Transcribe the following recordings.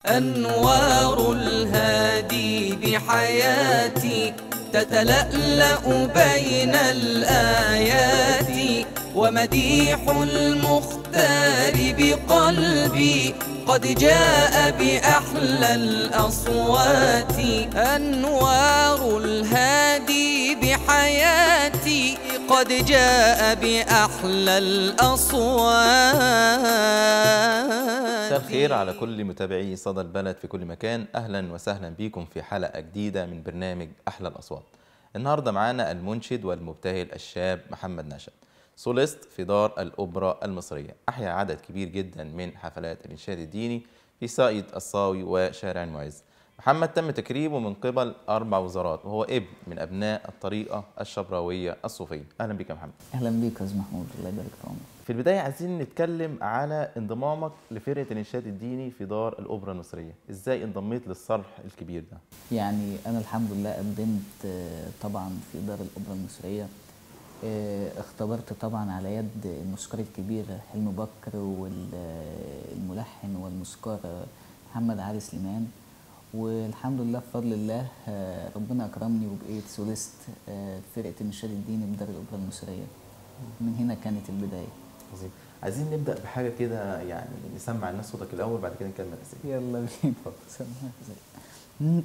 أنوار الهادي بحياتي تتلألأ بين الآيات ومديح المختار بقلبي قد جاء بأحلى الأصوات أنوار الهادي بحياتي قد جاء بأحلى الأصوات مساء الخير على كل متابعي صدى البلد في كل مكان اهلا وسهلا بكم في حلقه جديده من برنامج احلى الاصوات النهارده معانا المنشد والمبتهل الشاب محمد نشأ سوليست في دار الاوبرا المصريه احيا عدد كبير جدا من حفلات الانشاد الديني في ساقية الصاوي وشارع المعز محمد تم تكريمه من قبل اربع وزارات وهو ابن من ابناء الطريقه الشبراويه الصوفيه اهلا بك يا محمد اهلا بيك يا استاذ محمود الله يبارك في عمرك في البداية عايزين نتكلم على انضمامك لفرقة الإنشاد الديني في دار الأوبرا المصرية، إزاي انضميت للصرح الكبير ده؟ يعني انا الحمد لله قدمت آه، طبعا في دار الاوبرا المصريه آه، اختبرت طبعا على يد الموسيقار الكبير حلمي بكر والملحن والموسيقار محمد علي سليمان والحمد لله بفضل الله آه، ربنا اكرمني وبقيت سوليست آه، فرقه النشاد الديني بدار الاوبرا المصريه من هنا كانت البدايه عظيم. عايزين نبدأ بحاجة كده يعني نسمع الناس صوتك الأول بعد كده نكمل الأسئلة. يلا بينا سمعها زي.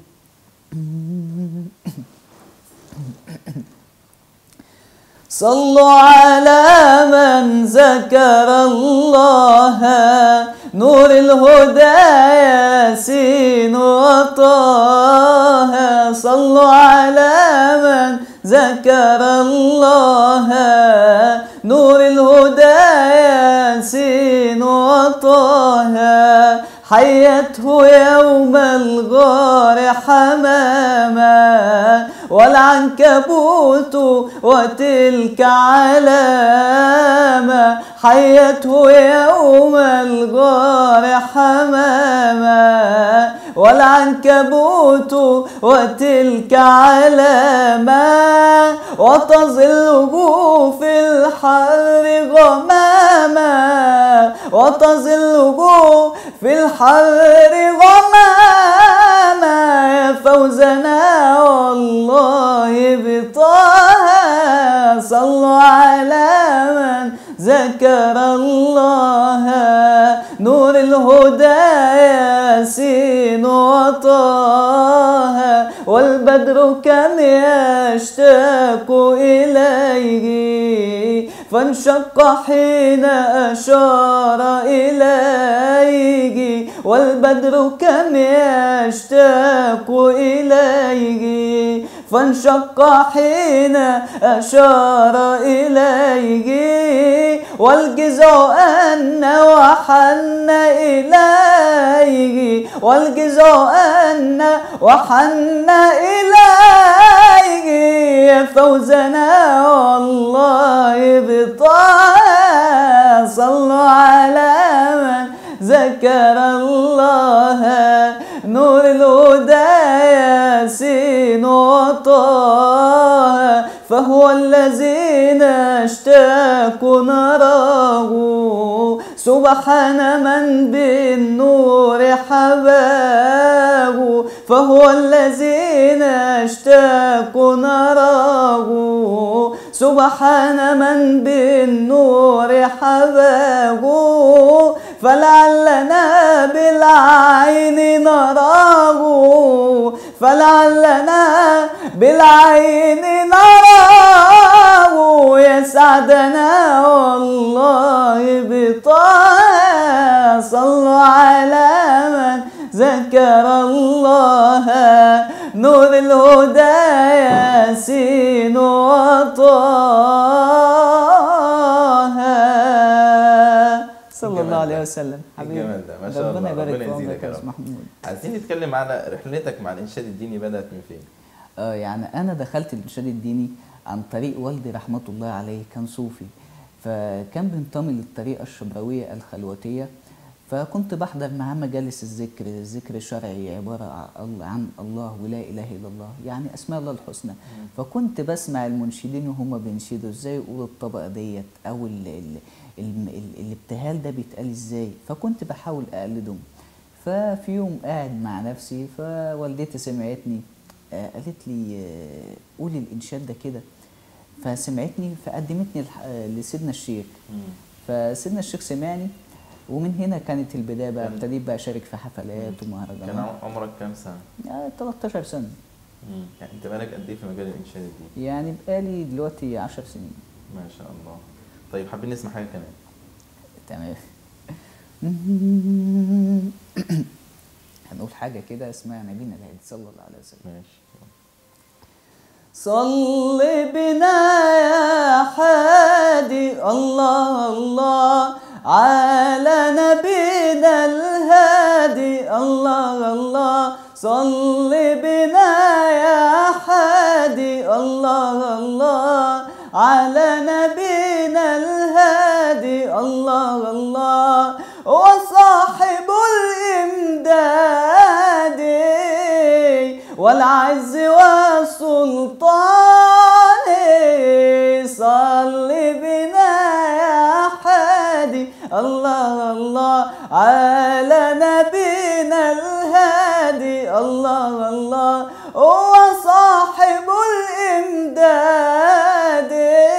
صلوا على من ذكر الله نور الهدى ياسين وطه صلوا على من ذكر الله نور الهدى ياسين وطه حيته يوم الغار حماما والعنكبوت وتلك علامة حيته يوم الغار حماما والعنكبوت وتلك علامة وتظله في الحر غماما وتظله في الحر غماما يا فوزنا والله بطه صلوا على من ذكر الله نور الهدى ياسين وطه والبدر كم يشتاق إليه فانشق حين أشار إليه والبدر كم يشتاق إليه فانشق حين أشار إليه والجزع أن وحن إليه والجزع أن وحن إليه يا فوزنا والله بطاعة صلوا على من ذكر الله نور الهدى ياسين وطه فهو الذي نشتاق نراه سبحان من بالنور حباه فهو الذي نشتاق نراه سبحان من بالنور حباه فلعلنا بالعين نراه فلعلنا بالعين نراه يسعدنا والله بطاعة صلوا على من ذكر الله نور الهدى ياسين وطه صلى الله عليه وسلم حبيبي الجمال ده ما شاء الله ربنا يبارك ربنا في يزيدك عمرك يا يا رب. استاذ محمود عايزين نتكلم على رحلتك مع الإنشاد الديني بدأت من فين؟ آه يعني انا دخلت الارشاد الديني عن طريق والدي رحمه الله عليه كان صوفي فكان بينتمي للطريقه الشبراويه الخلوتيه فكنت بحضر معاه مجالس الذكر الذكر الشرعي عبارة عن- عن الله ولا إله إلا الله يعني أسماء الله الحسنى فكنت بسمع المنشدين وهم بينشدوا إزاي يقولوا الطبقة ديت أو ال ال ال ال الابتهال ده بيتقال إزاي فكنت بحاول أقلدهم ففي يوم قاعد مع نفسي فوالدتي سمعتني آه، قالت لي آه، قولي الانشاد ده كده فسمعتني فقدمتني الح- آه، لسيدنا الشيخ فسيدنا الشيخ سمعني ومن هنا كانت البدايه بقى كان- ابتديت بقى اشارك في حفلات كان ومهرجانات عم- عمرك كام سنه؟ يعني 13 سنه يعني انت بقالك قد ايه في مجال الانشاد دي؟ يعني بقالي دلوقتي 10 سنين ما شاء الله طيب حابين نسمع حاجه كمان تمام هنقول حاجه كده اسمها نبينا الهادي صلى الله عليه وسلم ماشي صل بنا يا حادي الله الله على نبينا الهادي الله الله صل بنا يا حادي الله الله على نبينا الهادي الله الله وصاحب الإمداد والعز والسلطان صل بنا يا حادي الله الله على نبينا الهادي الله الله هو صاحب الإمداد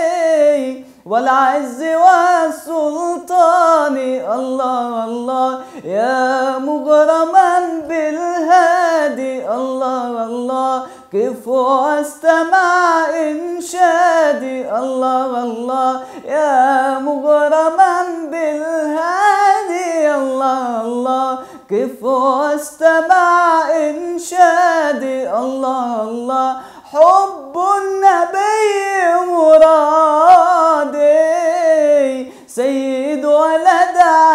والعز والسلطان الله الله يا مغرما بالهادي الله الله كيف واستمع إنشادي الله الله يا مغرما بالهادي الله الله كيف واستمع إنشادي الله الله حب النبي مرادي سيد ولد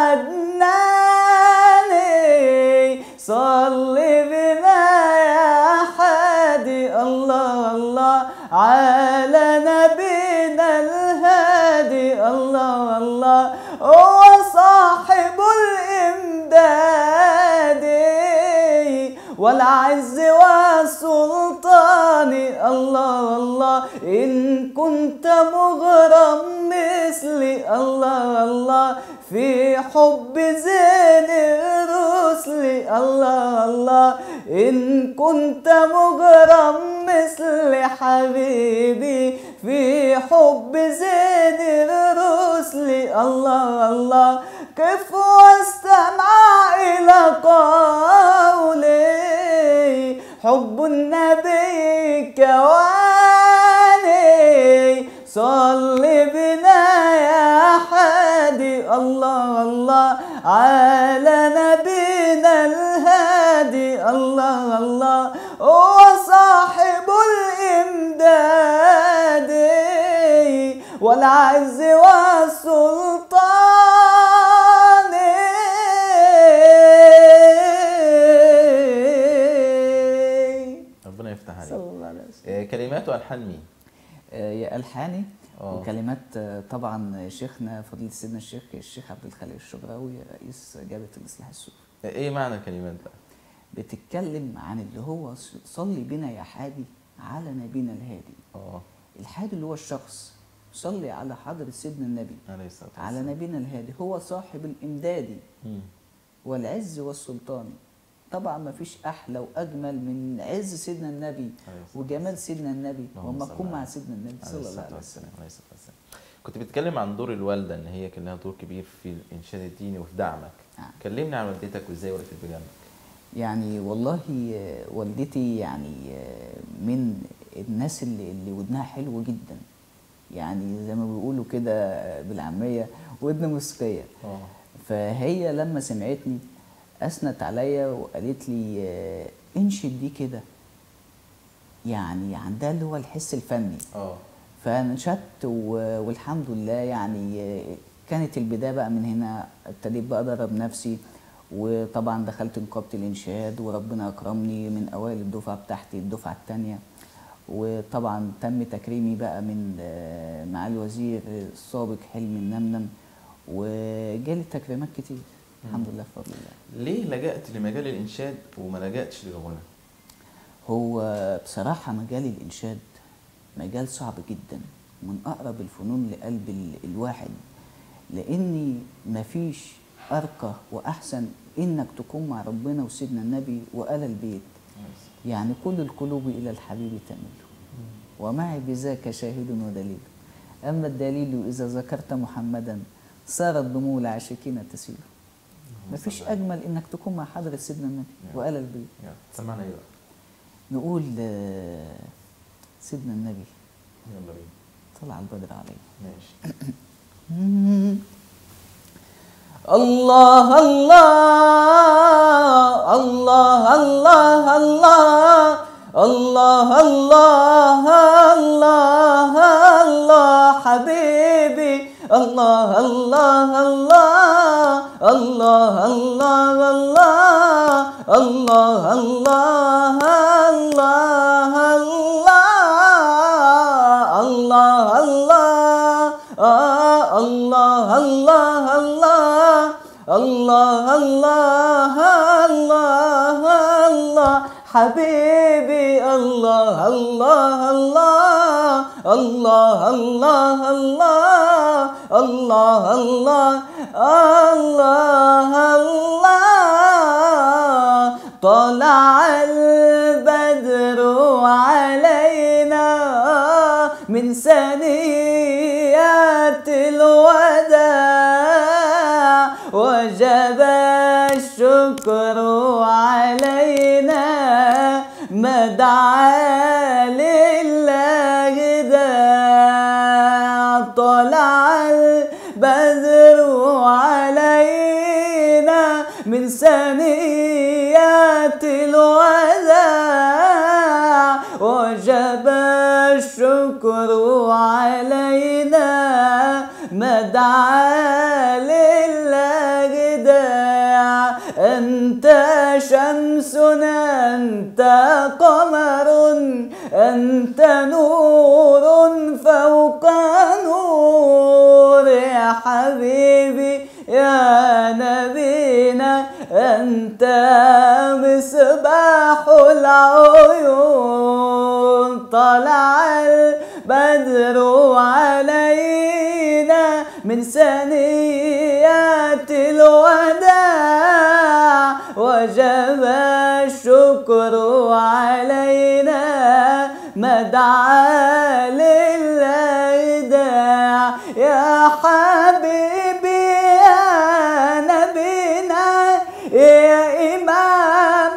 عدنان صل بنا يا حادي الله الله على نبينا الهادي الله الله هو صاحب الإمداد والعز والسلطان الله الله إن كنت مغرم مثلي الله الله في حب زين الرسل الله الله إن كنت مغرم مثل حبيبي في حب زين الرسل الله الله كيف واستمع إلى قولي حب النبي كواني صل بنا يا حادي الله الله على نبينا الهادي الله الله هو صاحب الإمداد والعز والسلطان ربنا يفتح عليك صلى الله عليه وسلم آه، كلمات والحان مين؟ آه، يا ألحاني آه. وكلمات آه، طبعا شيخنا فضيلة سيدنا الشيخ الشيخ عبد الخالق الشبراوي رئيس جامعة الإصلاح السوري آه، ايه معنى الكلمات بقى؟ بتتكلم عن اللي هو صلي بنا يا حادي على نبينا الهادي اه الحادي اللي هو الشخص صلي على حضرة سيدنا النبي عليه الصلاه والسلام على نبينا الهادي هو صاحب الإمداد مم. والعز والسلطان طبعا ما فيش أحلى وأجمل من عز سيدنا النبي عليه الصلاة وجمال سيدنا النبي اللهم وما صل تكون على- مع سيدنا النبي عليه صلى الله الصلاه عليه وسلم والسلام عليه الصلاه والسلام كنت بتتكلم عن دور الوالده ان هي كان لها دور كبير في الانشاد الديني وفي دعمك نعم. كلمني عن والدتك وازاي وقفت بجنبك يعني والله آه، والدتي يعني آه، من الناس اللي, اللي ودنها حلو جدا يعني زي ما بيقولوا كده آه، بالعامية ودن موسيقية اه فهي لما سمعتني أثنت عليا وقالت لي آه، انشد دي كده يعني عندها اللي هو الحس الفني اه فنشدت و- والحمد لله يعني آه، كانت البدايه بقى من هنا ابتديت بقى ادرب نفسي وطبعا دخلت نقابه الانشاد وربنا اكرمني من اوائل الدفعه بتاعتي الدفعه الثانيه وطبعا تم تكريمي بقى من آه، معالي الوزير السابق حلمي النمنم وجالي تكريمات كتير الحمد لله بفضل الله ليه لجأت لمجال الانشاد وما لجأتش للغنى؟ هو بصراحة مجال الإنشاد مجال صعب جدا من أقرب الفنون لقلب ال- الواحد لأني مفيش ارقى واحسن انك تكون مع ربنا وسيدنا النبي وآل البيت يعني كل القلوب الى الحبيب تميل ومعي بذاك شاهد ودليل اما الدليل اذا ذكرت محمدا صارت دموع العاشقين تسيل مفيش اجمل انك تكون مع حضره سيدنا النبي وآل البيت يلا سمعنا ايه بقى نقول آه، سيدنا النبي يلا بينا طلع البدر عليه ماشي الله الله الله الله الله الله الله الله الله حبيبي الله الله الله الله الله الله الله الله الله الله الله آه الله الله الله الله الله الله الله حبيبي الله الله الله الله الله الله الله الله الله الله طلع البدر علينا من ثنيات الوداع وجب الشكر علينا ما دعا لله داع طلع البدر علينا من ثنيات الوداع وجب الشكر علينا ما دعا لله داع أنت شمسنا أنت قمر أنت نور فوق نور يا حبيبي يا نبينا أنت مصباح العيون طلع البدر علينا من ثنيات الوداع وجب الشكر علينا ما دعا لله داع يا حبيبي يا نبينا يا إمام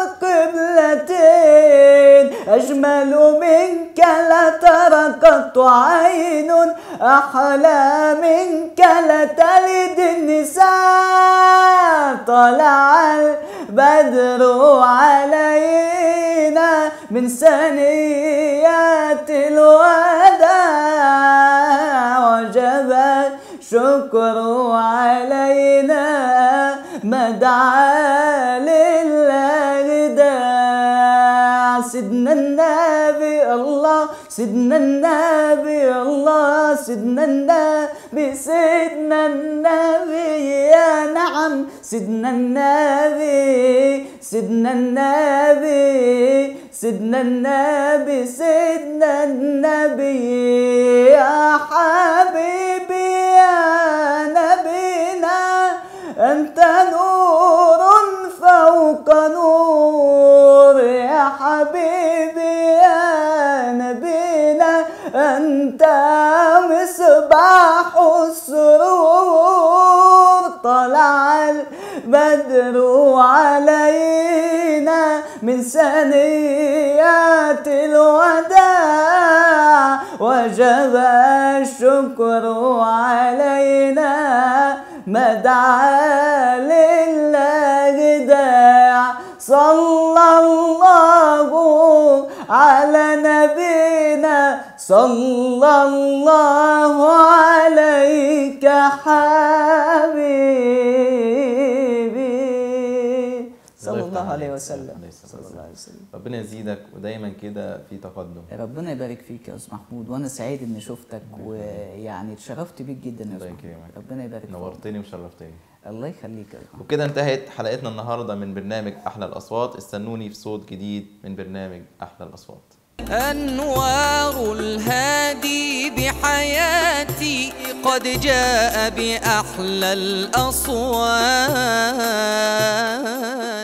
القبلتين أجمل منك لا ترى قط عين أحلى منك لا تلد النساء طلع البدر علينا من ثنيات الوداع وجب الشكر علينا ما دعا لله داع سيدنا النبي الله سيدنا النبي الله سيدنا النبي سيدنا النبي يا نعم سيدنا النبي سيدنا النبي سيدنا النبي سيدنا النبي يا حبيبي يا نبينا أنت نور فوق نور يا حبيبي يا نبينا أنت مصباح السرور طلع البدر علينا من ثنيات الوداع وجب الشكر علينا ما دعا لله داع صلى الله على نبينا صلى الله عليك حبيبي صلى الله عليه وسلم عليه الصلاة صلى الله عليه وسلم ربنا يزيدك ودايما كده في تقدم ربنا يبارك فيك يا استاذ محمود وانا سعيد اني شفتك ويعني اتشرفت بيك جدا يا الله استاذ محمود يكرمك. ربنا يبارك فيك نورتني وشرفتني الله يخليك يا محمود وبكده انتهت حلقتنا النهارده من برنامج احلى الاصوات استنوني في صوت جديد من برنامج احلى الاصوات أنوار الهادي بحياتي قد جاء بأحلى الأصوات